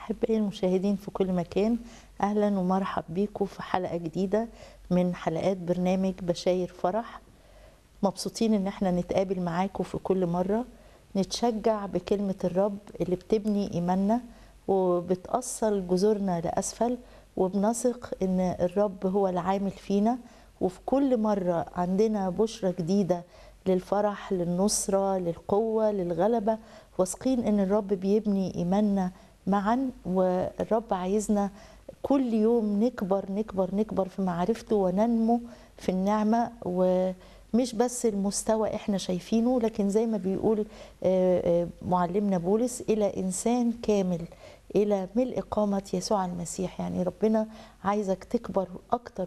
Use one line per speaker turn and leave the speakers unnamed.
أحبائي المشاهدين في كل مكان أهلا ومرحب بيكم في حلقة جديدة من حلقات برنامج بشاير فرح مبسوطين إن احنا نتقابل معاكم في كل مرة نتشجع بكلمة الرب اللي بتبني إيماننا وبتأصل جذورنا لأسفل وبنثق إن الرب هو العامل فينا وفي كل مرة عندنا بشرة جديدة للفرح للنصرة للقوة للغلبة واثقين إن الرب بيبني إيماننا معا والرب عايزنا كل يوم نكبر نكبر نكبر في معرفته وننمو في النعمة ومش بس المستوى احنا شايفينه لكن زي ما بيقول معلمنا بولس إلى إنسان كامل إلى ملء قامة يسوع المسيح يعني ربنا عايزك تكبر أكتر